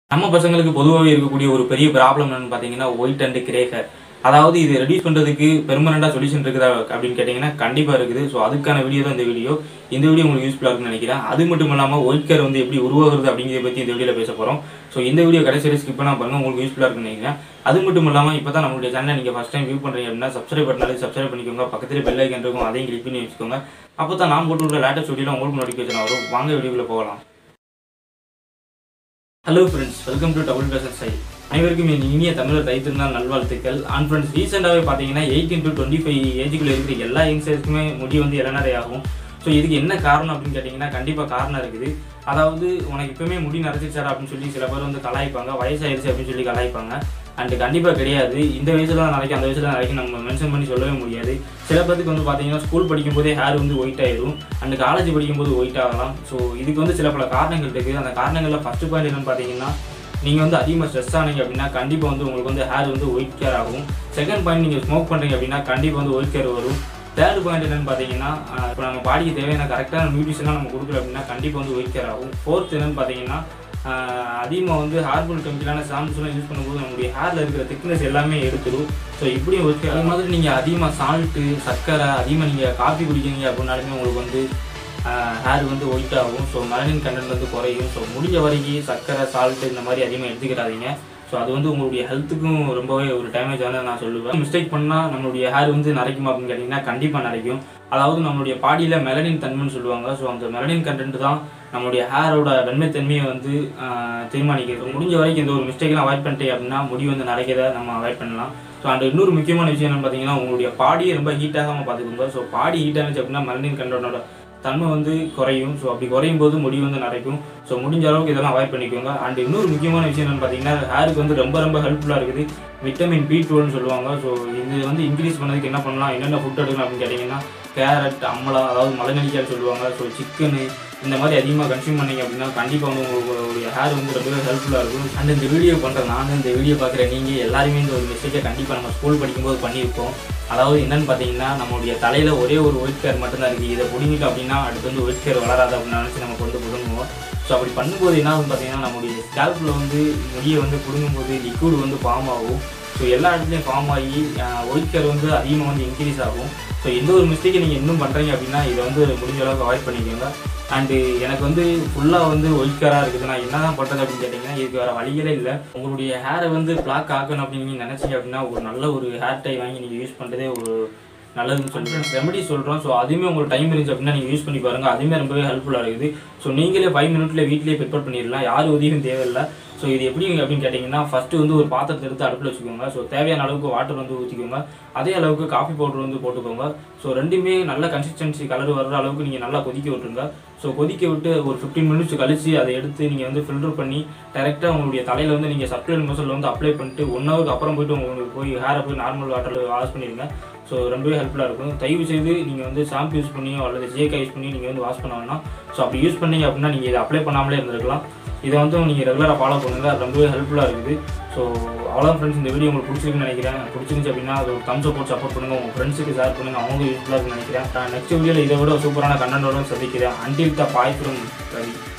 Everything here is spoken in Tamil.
நம்ம பசங்களுக்கு பொதுவாகவே இருக்கக்கூடிய ஒரு பெரிய ப்ராப்ளம் என்னன்னு பார்த்தீங்கன்னா ஒயிட் அண்ட் கிரே ஹேர் அதாவது இது ரெடியூஸ் பண்ணுறதுக்கு பெர்மனண்டாக சொல்யூஷன் இருக்குதா அப்படின்னு கேட்டிங்கன்னா கண்டிப்பாக இருக்குது ஸோ அதுக்கான வீடியோ தான் இந்த வீடியோ இந்த வீடியோ உங்களுக்கு யூஸ்ஃபுல்லாக இருக்குன்னு நினைக்கிறேன் அது மட்டும் இல்லாமல் ஒயிட் கேர் வந்து எப்படி உருவாகுறது அப்படிங்கிறத பற்றி இந்த வீடியோவில் பேச போகிறோம் ஸோ இந்த வீடியோ கடைசி வரை ஸ்கிப் பண்ணால் பாருங்க உங்களுக்கு யூஸ்ஃபுல்லாக இருக்குன்னு நினைக்கிறேன் அது மட்டும் இல்லாமல் இப்போ தான் நம்மளுடைய சேனலை நீங்கள் ஃபஸ்ட் டைம் வியூ பண்ணுறீங்க அப்படின்னா சப்ஸ்கிரைப் பண்ணாலே சப்ஸ்கிரைப் பண்ணிக்கோங்க பக்கத்தில் பெல் ஐக்கன் இருக்கும் அதையும் கிளிக் பண்ணி வச்சுக்கோங்க அப்போ தான் நான் போட்டு விட்ற லேட்டஸ்ட் வீடியோவில் உங்களுக்கு நோட்டிஃபிகேஷன் வரும் வாங்க வீடியோக்குள்ளே போகலாம் hello friends welcome to double passion சை அனைவருக்கும் என் இனிய தமிழர் தைத்திருந்தால் நல்வாழ்த்துக்கள் அண்ட் ஃப்ரெண்ட்ஸ் ரீசெண்டாகவே பார்த்தீங்கன்னா எயிட்டீன் டு டுவெண்ட்டி ஃபைவ் ஏஜுக்குள்ள இருக்கிற எல்லா யங்ஸ்டர்ஸ்க்குமே முடி வந்து இளநரை ஆகும் ஸோ இதுக்கு என்ன காரணம் அப்படின்னு கேட்டிங்கன்னா கண்டிப்பாக காரணம் இருக்குது அதாவது உனக்கு இப்போவுமே முடி நரைச்சிச்சாரா அப்படின்னு சொல்லி சில பேர் வந்து கலாய்ப்பாங்க வயசாயிருச்சு அப்படின்னு சொல்லி கலாய்ப்பாங்க அண்ட் கண்டிப்பாக கிடையாது இந்த வயசுல தான் நினைக்கும் அந்த வயசுல நினைக்கும் நம்ம மென்ஷன் பண்ணி சொல்லவே முடியாது சில பேருக்கு வந்து பார்த்தீங்கன்னா ஸ்கூல் படிக்கும்போதே ஹேர் வந்து ஒயிட் ஆயிடும் அண்ட் காலேஜ் படிக்கும்போது ஒயிட் ஆகலாம் ஸோ இதுக்கு வந்து சில பல காரணங்கள் இருக்குது அந்த காரணங்களில் ஃபஸ்ட்டு பாயிண்ட் என்னன்னு பார்த்தீங்கன்னா நீங்கள் வந்து அதிகமாக ஸ்ட்ரெஸ் ஆனீங்க அப்படின்னா கண்டிப்பாக வந்து உங்களுக்கு வந்து ஹேர் வந்து ஒயிட் கேர் ஆகும் செகண்ட் பாயிண்ட் நீங்கள் ஸ்மோக் பண்ணுறீங்க அப்படின்னா கண்டிப்பாக வந்து ஒயிட் கேர் வரும் தேர்ட் பாயிண்ட் என்னன்னு பார்த்தீங்கன்னா இப்போ நம்ம பாடிக்கு தேவையான கரெக்டான நியூட்ரிஷனாக நம்ம கொடுக்கல அப்படின்னா கண்டிப்பாக வந்து ஒயிட் கேர் ஆகும் ஃபோர்த் என்னன்னு பார்த்தீங்கன்னா அதிகமாக வந்து ஹார்மோன் கெமிக்கலான ஷாம்புஸ்லாம் யூஸ் பண்ணும்போது நம்மளுடைய ஹேரில் இருக்கிற திக்னஸ் எல்லாமே எடுத்துடும் ஸோ இப்படியும் ஒர்க் அது மாதிரி நீங்கள் அதிகமாக சால்ட்டு சர்க்கரை அதிகமாக நீங்கள் காஃபி குடிக்கிறீங்க அப்படின்னாலுமே உங்களுக்கு வந்து ஹேர் வந்து ஒயிட் ஆகும் ஸோ மெலனின் கண்டென்ட் வந்து குறையும் ஸோ முடிஞ்ச வரைக்கும் சர்க்கரை சால்ட்டு இந்த மாதிரி அதிகமாக எடுத்துக்கிறாதீங்க ஸோ அது வந்து உங்களுடைய ஹெல்த்துக்கும் ரொம்பவே ஒரு டேமேஜ் வந்து நான் சொல்லுவேன் மிஸ்டேக் பண்ணால் நம்மளுடைய ஹேர் வந்து நரைக்குமா அப்படின்னு கேட்டிங்கன்னா கண்டிப்பாக நரைக்கும் அதாவது நம்மளுடைய பாடியில் மெலனின் தன்மைன்னு சொல்லுவாங்க ஸோ அந்த மெலனின் கண்டென்ட் தான் நம்மளுடைய ஹேரோட வெண்மைத்தன்மையை வந்து ஆஹ், தீர்மானிக்கிறது முடிஞ்ச வரைக்கும் இந்த ஒரு மிஸ்டேக்லாம் அவாய்ட் பண்ணிட்டே அப்படின்னா முடி வந்து நரைக்கிறத நம்ம அவாய்ட் பண்ணலாம் ஸோ அண்ட் இன்னொரு முக்கியமான விஷயம் என்னன்னு பார்த்தீங்கன்னா உங்களுடைய பாடியை ரொம்ப ஹீட் ஆகாமல் பார்த்துக்கோங்க ஸோ பாடி ஹீட் ஆனிச்சு அப்படின்னா மெலனின் கண்டென்ட்டோட தன்மை வந்து குறையும் ஸோ அப்படி குறையும் போது முடி வந்து நரைக்கும் ஸோ முடிஞ்ச அளவுக்கு இதெல்லாம் அவாய்ட் பண்ணிக்கோங்க அண்ட் இன்னொரு முக்கியமான விஷயம் என்னன்னு பார்த்தீங்கன்னா ஹேருக்கு வந்து ரொம்ப ரொம்ப ஹெல்ப்ஃபுல்லாக இருக்குது விட்டமின் பி டுவெல்னு சொல்லுவாங்க ஸோ இது வந்து இன்க்ரீஸ் பண்ணதுக்கு என்ன பண்ணலாம் என்னென்ன ஃபுட் எடுக்கலாம் அப்படின்னு கேட்டிங்கன்னா கேரட் அம்மலா அதாவது மலைநெல்லிக்காய் சொல்லுவாங்க ஸோ சிக்கனு இந்த மாதிரி அதிகமாக கன்சியூம் பண்ணீங்க அப்படின்னா கண்டிப்பாக வந்து உங்களுடைய ஹேர் வந்து ரொம்பவே ஹெல்ப்ஃபுல்லாக இருக்கும் அண்ட் இந்த வீடியோ பண்ணுற நான் இந்த வீடியோ பார்க்குற நீங்கள் எல்லாருமே இந்த ஒரு மிஸ்டேக்கை கண்டிப்பாக நம்ம ஸ்கூல் படிக்கும்போது பண்ணியிருப்போம் அதாவது என்னன்னு பார்த்தீங்கன்னா நம்மளுடைய தலையில் ஒரே ஒரு ஒயிட் கேர் மட்டும்தான் இருக்குது இதை பிடிங்கிட்டோம் அப்படின்னா அடுத்து வந்து ஒயிட் கேர் வளராது அப்படின்னு நினச்சி நம்ம கொண்டு பிடுங்குவோம் ஸோ அப்படி பண்ணும்போது என்ன ஆகும் பார்த்தீங்கன்னா நம்மளுடைய ஸ்கேல்பில் வந்து முடியை வந்து பிடுங்கும்போது லிக்விட் வந்து ஃபார்ம் ஆகும் ஸோ எல்லா இடத்துலையும் ஃபார்ம் ஆகி ஒயிட் கேர் வந்து அதிகமாக வந்து இன்க்ரீஸ் ஆகும் ஸோ எந்த ஒரு மிஸ்டேக்கை நீங்கள் இன்னும் பண்ணுறீங்க அப்படின்னா இதை வந்து முடிஞ்ச அளவுக்கு அவாய்ட் பண்ணிக்கோங்க அண்டு எனக்கு வந்து ஃபுல்லாக வந்து ஒயிட் கேராக இருக்குது நான் என்ன தான் பண்ணுறது அப்படின்னு கேட்டிங்கன்னா இதுக்கு வேறு வழிகளே இல்லை உங்களுடைய ஹேரை வந்து பிளாக் ஆக்கணும் அப்படின்னு நீங்கள் நினச்சிங்க அப்படின்னா ஒரு நல்ல ஒரு ஹேர் டை வாங்கி நீங்கள் யூஸ் பண்ணுறதே ஒரு நல்லதுன்னு சொல்லிட்டு ரெமெடி சொல்கிறோம் ஸோ அதுவுமே உங்களுக்கு டைம் இருந்துச்சு அப்படின்னா நீங்கள் யூஸ் பண்ணி பாருங்கள் அதுவுமே ரொம்பவே ஹெல்ப்ஃபுல்லாக இருக்குது ஸோ நீங்களே ஃபைவ் மினிட்ல வீட்லேயே ப்ரிப்பேர் பண்ணிடலாம் யார் உதவியும் தேவையில்லை ஸோ இது எப்படி அப்படின்னு கேட்டிங்கன்னா ஃபஸ்ட்டு வந்து ஒரு பாத்திரத்தை எடுத்து அடுப்பில் வச்சுக்கோங்க ஸோ தேவையான அளவுக்கு வாட்டர் வந்து ஊற்றிக்கோங்க அதே அளவுக்கு காஃபி பவுடர் வந்து போட்டுக்கோங்க ஸோ ரெண்டுமே நல்ல கன்சிஸ்டன்சி கலர் வர்ற அளவுக்கு நீங்கள் நல்லா கொதிக்க விட்டுருங்க ஸோ கொதிக்க விட்டு ஒரு ஃபிஃப்டீன் மினிட்ஸ் கழிச்சு அதை எடுத்து நீங்கள் வந்து ஃபில்டர் பண்ணி டேரெக்டாக உங்களுடைய தலையில் வந்து நீங்கள் சப்ளைன் மசில் வந்து அப்ளை பண்ணிட்டு ஒன் ஹவருக்கு அப்புறம் போயிட்டு உங்களுக்கு போய் ஹேரை போய் நார்மல் வாட்டரில் வாஷ் பண்ணிடுங்க ஸோ ரொம்பவே ஹெல்ப்ஃபுல்லாக இருக்கும் தயவு செய்து நீங்கள் வந்து ஷாம்பு யூஸ் பண்ணியோ அல்லது ஜேக்கா யூஸ் பண்ணி நீங்கள் வந்து வாஷ் பண்ண வேணாம் ஸோ அப்படி யூஸ் பண்ணீங்க அப்படின்னா நீங்கள் இதை அப்ளை பண்ணாமலே இருந்திருக்கலாம் இதை வந்து நீங்கள் ரெகுலராக ஃபாலோ பண்ணுங்கள் அது ரொம்பவே ஹெல்ப்ஃபுல்லாக இருக்குது ஸோ அவ்வளோ ஃப்ரெண்ட்ஸ் இந்த வீடியோ உங்களுக்கு பிடிச்சிருக்குன்னு நினைக்கிறேன் பிடிச்சிருந்துச்சு அப்படின்னா அது ஒரு தம்ஸ் போட்டு சப்போர்ட் பண்ணுங்கள் உங்கள் ஃப்ரெண்ட்ஸுக்கு ஷேர் பண்ணுங்கள் அவங்க யூஸ்ஃபுல்லாக இருக்குன்னு நினைக்கிறேன் நெக்ஸ்ட் வீடியோவில் இதை விட சூப்பரான கண்டனோட சந்திக்கிறேன் until the bye from Ravi